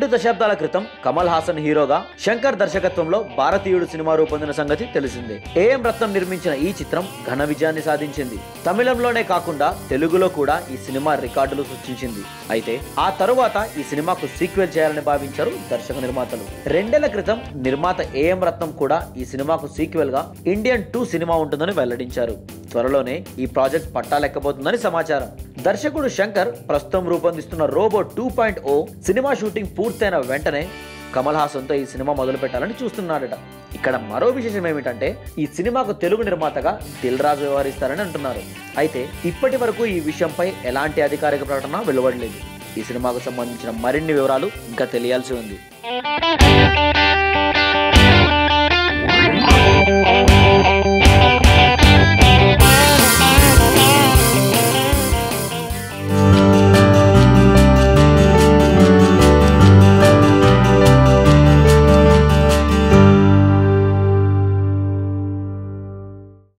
దశాబ్దాల క్రితం కమల్ హాసన్ హీరోగా శంకర్ దర్శకత్వంలో భారతీయుడు సినిమా రూపొందిన సంగతి తెలిసిందే ఏఎం రత్నం నిర్మించిన ఈ చిత్రం ఘన విజయాన్ని సాధించింది తమిళంలోనే కాకుండా తెలుగులో కూడా ఈ సినిమా రికార్డులు సృష్టించింది అయితే ఆ తరువాత ఈ సినిమాకు సీక్వెల్ చేయాలని భావించారు దర్శక నిర్మాతలు రెండేళ్ల క్రితం నిర్మాత ఏఎం రత్నం కూడా ఈ సినిమాకు సీక్వెల్ గా ఇండియన్ టూ సినిమా ఉంటుందని వెల్లడించారు త్వరలోనే ఈ ప్రాజెక్ట్ పట్టాలెక్కబోతుందని సమాచారం దర్శకుడు శంకర్ ప్రస్తుతం రూపొందిస్తున్న రోబో టూ పాయింట్ ఓ సినిమా షూటింగ్ పూర్తయిన వెంటనే కమల్ హాసన్తో ఈ సినిమా మొదలు పెట్టాలని చూస్తున్నాడట ఇక్కడ మరో విశేషం ఏమిటంటే ఈ సినిమాకు తెలుగు నిర్మాతగా దిల్ రాజు వ్యవహరిస్తారని అంటున్నారు అయితే ఇప్పటి వరకు ఈ విషయంపై ఎలాంటి అధికారిక ప్రకటన వెలువడలేదు ఈ సినిమాకు సంబంధించిన మరిన్ని వివరాలు ఇంకా తెలియాల్సి ఉంది